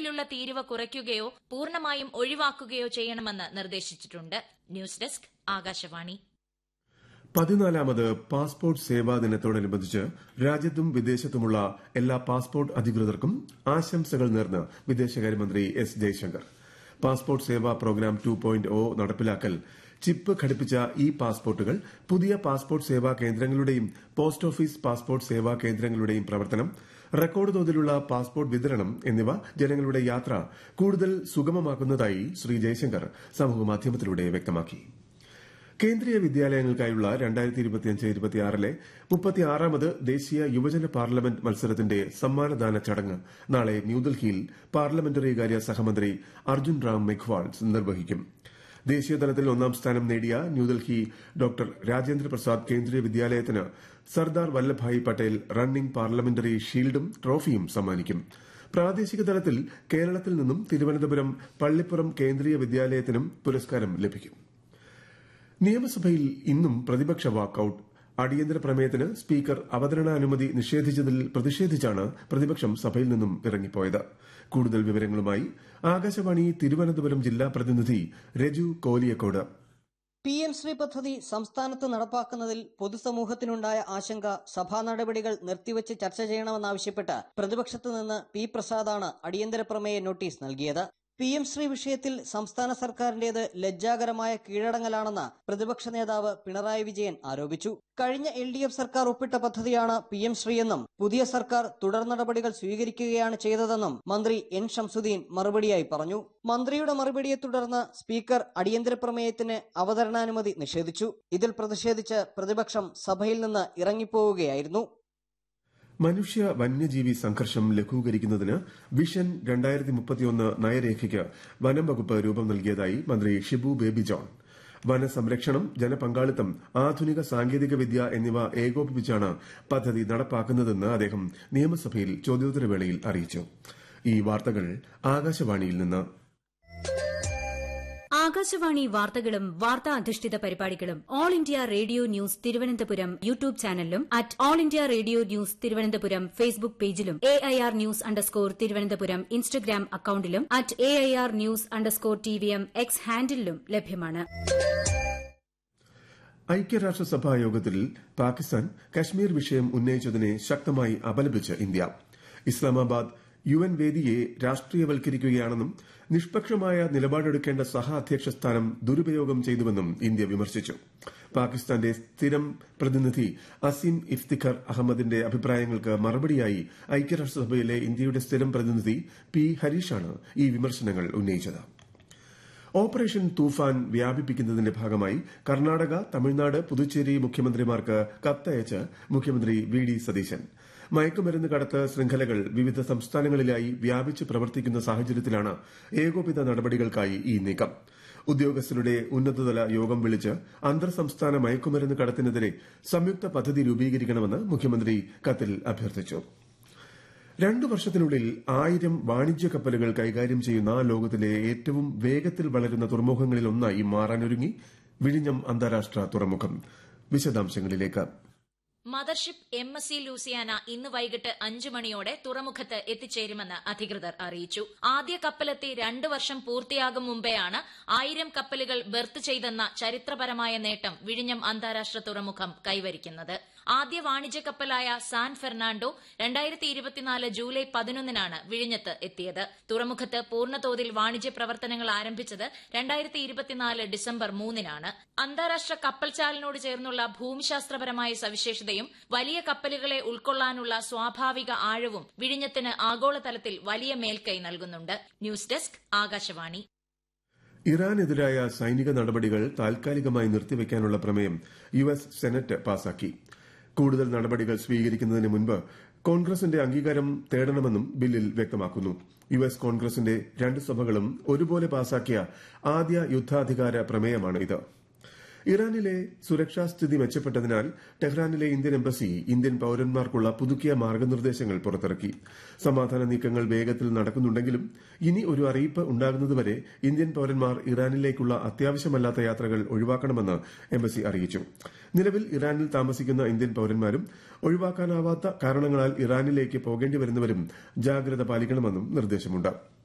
നിലവിലുള്ള തീരുവ കുറയ്ക്കുകയോ പൂർണ്ണമായും ഒഴിവാക്കുകയോ ചെയ്യണമെന്ന് നിർദ്ദേശിച്ചിട്ടുണ്ട് ന്യൂസ് ഡെസ്ക് ആകാശവാണി പതിനാലാമത് പാസ്പോർട്ട് സേവാ ദിനത്തോടനുബന്ധിച്ച് രാജ്യത്തും വിദേശത്തുമുള്ള എല്ലാ പാസ്പോർട്ട് അധികൃതർക്കും ആശംസകൾ നേർന്ന് വിദേശകാര്യമന്ത്രി S Jaishankar passport Seva program two point O നടപ്പിലാക്കൽ ചിപ്പ് ഘടിപ്പിച്ച ഇ പാസ്പോർട്ടുകൾ പുതിയ പാസ്പോർട്ട് സേവാ കേന്ദ്രങ്ങളുടെയും പോസ്റ്റ് ഓഫീസ് പാസ്പോർട്ട് സേവാ കേന്ദ്രങ്ങളുടെയും പ്രവർത്തനം റെക്കോർഡ് തോതിലുള്ള പാസ്പോർട്ട് വിതരണം എന്നിവ ജനങ്ങളുടെ യാത്ര കൂടുതൽ സുഗമമാക്കുന്നതായി ശ്രീ ജയശങ്കർ സമൂഹമാധ്യമത്തിലൂടെ വ്യക്തമാക്കി കേന്ദ്രീയ വിദ്യാലയങ്ങൾക്കായുള്ള രണ്ടായിരത്തി ഇരുപത്തിയഞ്ച് ഇരുപത്തിയാറിലെ മുപ്പത്തിയാറാമത് ദേശീയ യുവജന പാർലമെന്റ് മത്സരത്തിന്റെ സമ്മാനദാന ചടങ്ങ് നാളെ ന്യൂഡൽഹിയിൽ പാർലമെന്ററി കാര്യ സഹമന്ത്രി അർജുൻ റാം മെഘ്വാൾ നിർവഹിക്കും ദേശീയതലത്തിൽ ഒന്നാം സ്ഥാനം നേടിയ ന്യൂഡൽഹി ഡോക്ടർ രാജേന്ദ്ര പ്രസാദ് കേന്ദ്രീയ വിദ്യാലയത്തിന് സർദാർ വല്ലഭായ് പട്ടേൽ റണ്ണിംഗ് പാർലമെന്ററി ഷീൽഡും ട്രോഫിയും സമ്മാനിക്കും പ്രാദേശിക തലത്തിൽ കേരളത്തിൽ നിന്നും തിരുവനന്തപുരം പള്ളിപ്പുറം കേന്ദ്രീയ വിദ്യാലയത്തിനും പുരസ്കാരം ലഭിക്കും നിയമസഭയിൽ ഇന്നും പ്രതിപക്ഷ വാക്കൌട്ട് അടിയന്തര പ്രമേയത്തിന് സ്പീക്കർ അവതരണാനുമതി നിഷേധിച്ചതിൽ പ്രതിഷേധിച്ചാണ് പ്രതിപക്ഷം സഭയിൽ നിന്നും ഇറങ്ങിപ്പോയത് കൂടുതൽ വിവരങ്ങളുമായി ആകാശവാണി തിരുവനന്തപുരം ജില്ലാ പ്രതിനിധി രജു കോലിയക്കോട് പി എം ശ്രീ പദ്ധതി സംസ്ഥാനത്ത് നടപ്പാക്കുന്നതിൽ പൊതുസമൂഹത്തിനുണ്ടായ ആശങ്ക സഭാ നടപടികൾ നിർത്തിവച്ച് ചർച്ച ചെയ്യണമെന്നാവശ്യപ്പെട്ട് പ്രതിപക്ഷത്തു നിന്ന് പി പ്രസാദാണ് അടിയന്തര പ്രമേയ നോട്ടീസ് നൽകിയത് പി എം ശ്രീ വിഷയത്തിൽ സംസ്ഥാന സർക്കാരിന്റേത് ലജ്ജാകരമായ കീഴടങ്ങലാണെന്ന് പ്രതിപക്ഷ നേതാവ് പിണറായി വിജയൻ ആരോപിച്ചു കഴിഞ്ഞ എൽ ഡി എഫ് സർക്കാർ ഒപ്പിട്ട പദ്ധതിയാണ് പി എം ശ്രീ എന്നും പുതിയ സർക്കാർ തുടർ നടപടികൾ സ്വീകരിക്കുകയാണ് ചെയ്തതെന്നും മന്ത്രി എൻ ഷംസുദ്ദീൻ മറുപടിയായി പറഞ്ഞു മന്ത്രിയുടെ മറുപടിയെ തുടർന്ന് സ്പീക്കർ അടിയന്തര പ്രമേയത്തിന് അവതരണാനുമതി നിഷേധിച്ചു ഇതിൽ പ്രതിഷേധിച്ച് പ്രതിപക്ഷം സഭയിൽ നിന്ന് ഇറങ്ങിപ്പോവുകയായിരുന്നു മനുഷ്യ വന്യജീവി സംഘർഷം ലഘൂകരിക്കുന്നതിന് വിഷൻ രണ്ടായിരത്തി മുപ്പത്തിയൊന്ന് നയരേഖയ്ക്ക് വനം വകുപ്പ് രൂപം നൽകിയതായി മന്ത്രി ഷിബു ബേബി ജോൺ വനസംരക്ഷണം ജനപങ്കാളിത്തം ആധുനിക സാങ്കേതിക വിദ്യ എന്നിവ ഏകോപിപ്പിച്ചാണ് പദ്ധതി നടപ്പാക്കുന്നതെന്ന് അദ്ദേഹം നിയമസഭയിൽ ചോദ്യോത്തരവേളയിൽ അറിയിച്ചു ഈ വാർത്തകൾ ആകാശവാണിയിൽ നിന്ന് ആകാശവാണി വാർത്തകളും വാർത്താ അധിഷ്ഠിത പരിപാടികളും all India radio news Thiruvananthapuram YouTube ചാനലിലും at all India radio news Thiruvananthapuram Facebook പേജിലും A I R news underscore Thiruvananthapuram Instagram അക്കൌണ്ടിലും at A I R news underscore T V M X ഹാൻഡിലും ലഭ്യമാണ് ഐക്യരാഷ്ട്രസഭാ യോഗത്തിൽ പാകിസ്ഥാൻ കശ്മീർ വിഷയം ഉന്നയിച്ചതിനെ ശക്തമായി അപലപിച്ച് ഇന്ത്യ ഇസ്ലാമാബാദ് യു എൻ വേദിയെ രാഷ്ട്രീയവൽക്കരിക്കുകയാണെന്നും നിഷ്പക്ഷമായ നിലപാടെടുക്കേണ്ട സഹ അധ്യക്ഷ സ്ഥാനം ദുരുപയോഗം ചെയ്തുവെന്നും ഇന്ത്യ വിമർശിച്ചു പാകിസ്ഥാന്റെ സ്ഥിരം പ്രതിനിധി അസീം ഇഫ്തിഖർ അഹമ്മദിന്റെ അഭിപ്രായങ്ങൾക്ക് മറുപടിയായി ഐക്യരാഷ്ട്രസഭയിലെ ഇന്ത്യയുടെ സ്ഥിരം പ്രതിനിധി പി ഹരീഷാണ് ഈ വിമർശനങ്ങൾ ഉന്നയിച്ചത് ഓപ്പറേഷൻ തൂഫാൻ വ്യാപിപ്പിക്കുന്നതിന്റെ ഭാഗമായി കർണാടക തമിഴ്നാട് പുതുച്ചേരി മുഖ്യമന്ത്രിമാർക്ക് കത്തയച്ച് മുഖ്യമന്ത്രി വി ഡി സതീശൻ മയക്കുമരുന്ന് കടത്ത് ശൃംഖലകൾ വിവിധ സംസ്ഥാനങ്ങളിലായി വ്യാപിച്ച് പ്രവർത്തിക്കുന്ന സാഹചര്യത്തിലാണ് ഏകോപിത നടപടികൾക്കായി ഈ നീക്കം ഉദ്യോഗസ്ഥരുടെ ഉന്നതതല യോഗം വിളിച്ച് അന്തർ സംസ്ഥാന മയക്കുമരുന്ന് കടത്തിനെതിരെ സംയുക്ത പദ്ധതി രൂപീകരിക്കണമെന്ന് മുഖ്യമന്ത്രി കത്തിൽ അഭ്യർത്ഥിച്ചു രണ്ടു വർഷത്തിനുള്ളിൽ ആയിരം വാണിജ്യ കപ്പലുകൾ കൈകാര്യം ചെയ്യുന്ന ലോകത്തിലെ ഏറ്റവും വേഗത്തിൽ വളരുന്ന തുറമുഖങ്ങളിൽ ഒന്നായി മാറാനൊരുങ്ങി വിഴിഞ്ഞം അന്താരാഷ്ട്ര തുറമുഖം വിശദാംശങ്ങളിലേക്ക് mothership M S C Luciana ഇന്ന് വൈകിട്ട് അഞ്ചു മണിയോടെ തുറമുഖത്ത് എത്തിച്ചേരുമെന്ന് അധികൃതർ അറിയിച്ചു ആദ്യ കപ്പലെത്തി രണ്ട് വർഷം പൂർത്തിയാകും മുമ്പെയാണ് ആയിരം കപ്പലുകൾ ബെർത്ത് ചെയ്തെന്ന ചരിത്രപരമായ നേട്ടം വിഴിഞ്ഞം അന്താരാഷ്ട്ര തുറമുഖം കൈവരിക്കുന്നത് ആദ്യ വാണിജ്യ കപ്പലായ സാൻ ഫെർണാണ്ടോ രണ്ടായിരത്തി ഇരുപത്തിനാല് ജൂലൈ പതിനൊന്നിനാണ് വിഴിഞ്ഞത്ത് എത്തിയത് തുറമുഖത്ത് പൂർണ്ണതോതിൽ വാണിജ്യ പ്രവർത്തനങ്ങൾ ആരംഭിച്ചത് രണ്ടായിരത്തി ഇരുപത്തിനാല് ഡിസംബർ മൂന്നിനാണ് അന്താരാഷ്ട്ര കപ്പൽചാലിനോട് ചേർന്നുള്ള ഭൂമിശാസ്ത്രപരമായ സവിശേഷതയും വലിയ കപ്പലുകളെ ഉൾക്കൊള്ളാനുള്ള സ്വാഭാവിക ആഴവും വിഴിഞ്ഞത്തിന് ആഗോളതലത്തിൽ വലിയ മേൽക്കൈ നൽകുന്നുണ്ട് ന്യൂസ് ഡെസ്ക് ആകാശവാണി ഇറാനെതിരായ സൈനിക നടപടികൾ താൽക്കാലികമായി നിർത്തിവെക്കാനുള്ള പ്രമേയം യു എസ് സെനറ്റ് പാസാക്കി കൂടുതൽ നടപടികൾ സ്വീകരിക്കുന്നതിന് മുൻപ് കോൺഗ്രസിന്റെ അംഗീകാരം തേടണമെന്നും ബില്ലിൽ വ്യക്തമാക്കുന്നു യു എസ് കോൺഗ്രസിന്റെ രണ്ട് സഭകളും ഒരുപോലെ പാസാക്കിയ ആദ്യ യുദ്ധാധികാര പ്രമേയമാണിത് ഇറാനിലെ സുരക്ഷാ സ്ഥിതി മെച്ചപ്പെട്ടതിനാൽ ടെഹ്റാനിലെ ഇന്ത്യൻ എംബസി ഇന്ത്യൻ പൌരന്മാർക്കുള്ള പുതുക്കിയ മാർഗനിർദ്ദേശങ്ങൾ പുറത്തിറക്കി സമാധാന നീക്കങ്ങൾ വേഗത്തിൽ നടക്കുന്നുണ്ടെങ്കിലും ഇനി ഒരു അറിയിപ്പ് ഉണ്ടാകുന്നതുവരെ ഇന്ത്യൻ പൌരന്മാർ ഇറാനിലേക്കുള്ള അത്യാവശ്യമല്ലാത്ത യാത്രകൾ ഒഴിവാക്കണമെന്ന് എംബസി അറിയിച്ചു നിലവിൽ ഇറാനിൽ താമസിക്കുന്ന ഇന്ത്യൻ പൌരന്മാരും ഒഴിവാക്കാനാവാത്ത കാരണങ്ങളാൽ ഇറാനിലേക്ക് പോകേണ്ടി വരുന്നവരും ജാഗ്രത പാലിക്കണമെന്നും നിർദ്ദേശമുണ്ട്